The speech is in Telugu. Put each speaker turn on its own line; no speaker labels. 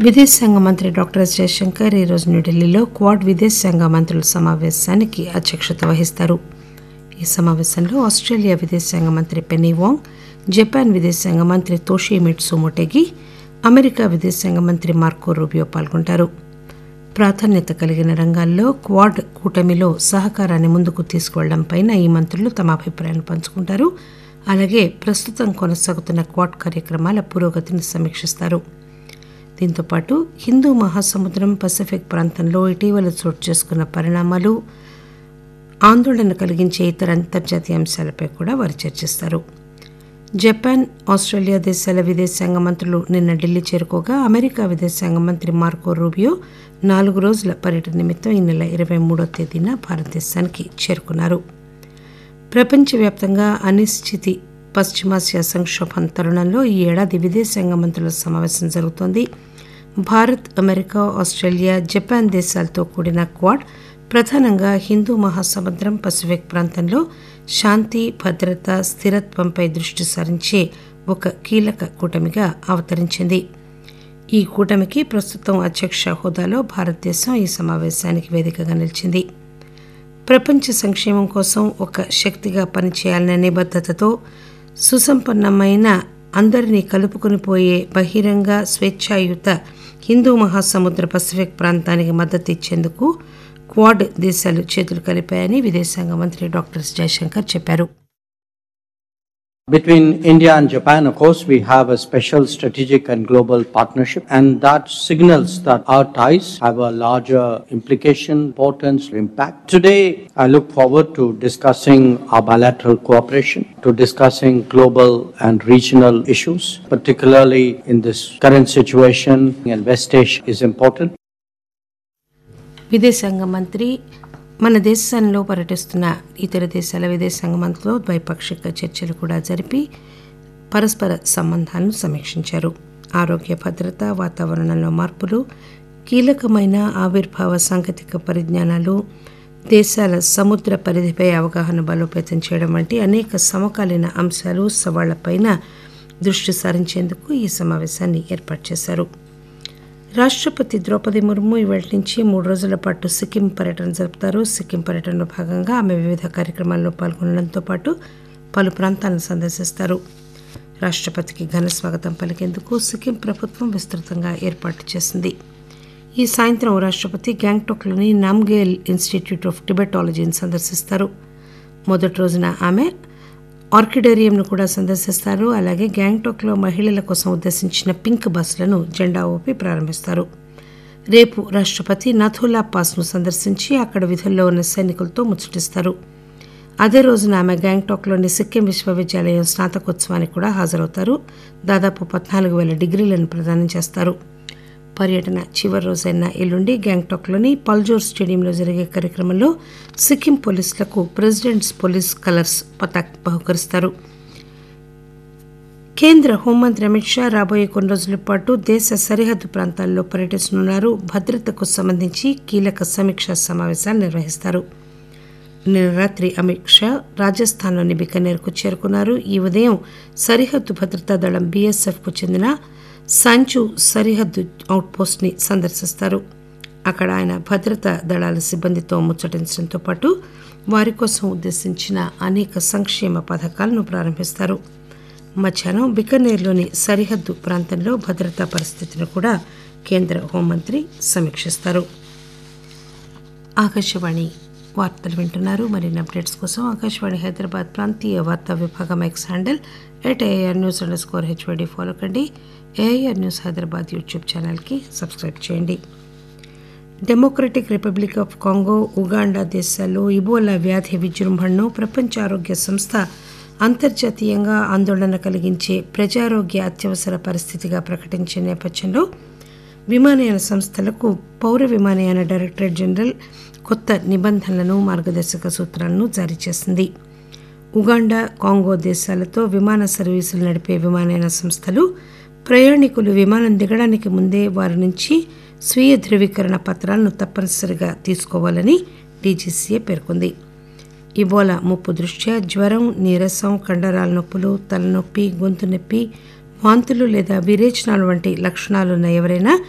విదేశాంగ మంత్రి డాక్టర్ ఎస్ జయశంకర్ ఈరోజు న్యూఢిల్లీలో క్వాడ్ విదేశాంగ మంత్రుల సమావేశానికి అధ్యక్షత వహిస్తారు ఈ సమావేశంలో ఆస్ట్రేలియా విదేశాంగ మంత్రి పెన్నీ వాంగ్ జపాన్ విదేశాంగ మంత్రి తోషిమిట్సు మొటెగి అమెరికా విదేశాంగ మంత్రి మార్కో రూబియో పాల్గొంటారు ప్రాధాన్యత కలిగిన రంగాల్లో క్వాడ్ కూటమిలో సహకారాన్ని ముందుకు తీసుకువెళ్లడంపై ఈ మంత్రులు తమ అభిప్రాయాన్ని పంచుకుంటారు అలాగే ప్రస్తుతం కొనసాగుతున్న క్వాడ్ కార్యక్రమాల పురోగతిని సమీక్షిస్తారు దీంతో పాటు హిందూ మహాసముద్రం పసిఫిక్ ప్రాంతంలో ఇటీవల చోటు చేసుకున్న పరిణామాలు ఆందోళన కలిగించే ఇతర అంతర్జాతీయ అంశాలపై కూడా వారు చర్చిస్తారు జపాన్ ఆస్ట్రేలియా దేశాల విదేశాంగ మంత్రులు నిన్న ఢిల్లీ చేరుకోగా అమెరికా విదేశాంగ మంత్రి మార్కో రూబియో నాలుగు రోజుల పర్యటన నిమిత్తం ఈ నెల ఇరవై మూడో తేదీన భారతదేశానికి చేరుకున్నారు ప్రపంచవ్యాప్తంగా అనిశ్చితి పశ్చిమాసియా సంక్షోభం తరుణంలో ఈ ఏడాది విదేశాంగ మంత్రుల సమావేశం జరుగుతోంది భారత్ అమెరికా ఆస్ట్రేలియా జపాన్ దేశాలతో కూడిన క్వాడ్ ప్రధానంగా హిందూ మహాసముద్రం పసిఫిక్ ప్రాంతంలో శాంతి భద్రత స్థిరత్వంపై దృష్టి సారించే ఒక కీలక కూటమిగా అవతరించింది ఈ కూటమికి ప్రస్తుతం అధ్యక్ష హోదాలో భారతదేశం ఈ సమావేశానికి వేదికగా నిలిచింది ప్రపంచ సంక్షేమం కోసం ఒక శక్తిగా పనిచేయాలనే నిబద్ధతతో సుసంపన్నమైన అందరినీ కలుపుకుని పోయే బహిరంగ స్వేచ్ఛాయుత హిందూ మహాసముద్ర పసిఫిక్ ప్రాంతానికి మద్దతు ఇచ్చేందుకు క్వాడ్ దేశాలు చేతులు కలిపాయని విదేశాంగ మంత్రి డాక్టర్ జయశంకర్ చెప్పారు
Between India and Japan, of course, we have a special strategic and global partnership, and that signals that our ties have a larger implication, importance, impact. Today, I look forward to discussing our bilateral cooperation, to discussing global and regional issues, particularly in this current situation, and West Asia is important.
విదేశాంగ మంత్రి మన దేశంలో పర్యటిస్తున్న ఇతర దేశాల విదేశాంగ మంత్రులతో ద్వైపాక్షిక చర్చలు కూడా జరిపి పరస్పర సంబంధాలను సమీక్షించారు ఆరోగ్య భద్రత వాతావరణంలో మార్పులు కీలకమైన ఆవిర్భావ సాంకేతిక పరిజ్ఞానాలు దేశాల సముద్ర పరిధిపై అవగాహన బలోపేతం చేయడం వంటి అనేక సమకాలీన అంశాలు సవాళ్లపైన దృష్టి సారించేందుకు ఈ సమావేశాన్ని ఏర్పాటు చేశారు రాష్ట్రపతి ద్రౌపది ముర్ము ఇవాళ నుంచి మూడు రోజుల పాటు సిక్కిం పర్యటన జరుపుతారు సిక్కిం పర్యటనలో భాగంగా ఆమె వివిధ కార్యక్రమాల్లో పాల్గొనడంతో పాటు పలు ప్రాంతాలను సందర్శిస్తారు రాష్ట్రపతికి ఘన స్వాగతం పలికేందుకు సిక్కిం ప్రభుత్వం విస్తృతంగా ఏర్పాటు చేసింది ఈ సాయంత్రం రాష్ట్రపతి గ్యాంగ్టాక్లోని నామ్గేల్ ఇన్స్టిట్యూట్ ఆఫ్ టిబెటాలజీని సందర్శిస్తారు మొదటి రోజున ఆమె ఆర్కిడేరియంను కూడా సందర్శిస్తారు అలాగే గ్యాంగ్టాక్లో మహిళల కోసం ఉద్దేశించిన పింక్ బస్సులను జెండా ఊపి ప్రారంభిస్తారు రేపు రాష్ట్రపతి నథులా పాస్ను సందర్శించి అక్కడ విధుల్లో ఉన్న సైనికులతో ముచ్చటిస్తారు అదే రోజున ఆమె గ్యాంగ్టాక్లోని సిక్కిం విశ్వవిద్యాలయం స్నాతకోత్సవానికి కూడా హాజరవుతారు దాదాపు పద్నాలుగు వేల డిగ్రీలను ప్రదానం చేస్తారు పర్యటన చివరి రోజైన ఎల్లుండి గ్యాంగ్టాక్లోని పల్జోర్ స్టేడియంలో జరిగే కార్యక్రమంలో సిక్కిం పోలీసులకు ప్రెసిడెంట్స్ పోలీస్ కలర్స్ పతాక్ బహుకరిస్తారు కేంద్ర హోంమంత్రి అమిత్ షా రాబోయే కొన్ని రోజుల పాటు దేశ సరిహద్దు ప్రాంతాల్లో పర్యటిస్తున్నారు భద్రతకు సంబంధించి కీలక సమీక్షా సమావేశాలు నిర్వహిస్తారు నిన్న రాత్రి అమిత్ షా రాజస్థాన్లోని బికనేర్కు చేరుకున్నారు ఈ ఉదయం సరిహద్దు భద్రతా దళం బీఎస్ఎఫ్కు చెందిన సంచు సరిహద్దు అవుట్పోస్ట్ని సందర్శిస్తారు అక్కడ ఆయన భద్రతా దళాల సిబ్బందితో ముచ్చటించడంతో పాటు వారి కోసం ఉద్దేశించిన అనేక సంక్షేమ పథకాలను ప్రారంభిస్తారు మధ్యాహ్నం బికనేర్లోని సరిహద్దు ప్రాంతంలో భద్రతా పరిస్థితిని కూడా కేంద్ర హోంమంత్రి సమీక్షిస్తారు ఆకాశవాణి వార్తలు వింటున్నారు మరిన్ని అప్డేట్స్ కోసం ఆకాశవాణి హైదరాబాద్ ప్రాంతీయ వార్తా విభాగం X handle at air news underscore HYD follow కండి ఏఆర్ న్యూస్ హైదరాబాద్ యూట్యూబ్ ఛానల్కి సబ్స్క్రైబ్ చేయండి democratic republic of Congo Uganda దేశాల్లో ఇబోలా వ్యాధి విజృంభణను ప్రపంచ ఆరోగ్య సంస్థ అంతర్జాతీయంగా ఆందోళన కలిగించే ప్రజారోగ్య అత్యవసర పరిస్థితిగా ప్రకటించిన నేపథ్యంలో విమానయాన సంస్థలకు పౌర విమానయాన డైరెక్టరేట్ జనరల్ కొత్త నిబంధనలను మార్గదర్శక సూత్రాలను జారీ చేసింది ఉగాండా కాంగో దేశాలతో విమాన సర్వీసులు నడిపే విమానయాన సంస్థలు ప్రయాణికులు విమానం దిగడానికి ముందే వారి నుంచి స్వీయ ధృవీకరణ పత్రాలను తప్పనిసరిగా తీసుకోవాలని డీజీసీఏ పేర్కొంది ఇబోలా ముప్పు దృష్ట్యా జ్వరం నీరసం కండరాల నొప్పులు తలనొప్పి గొంతు నొప్పి వాంతులు లేదా విరేచనాలు వంటి లక్షణాలున్న ఎవరైనా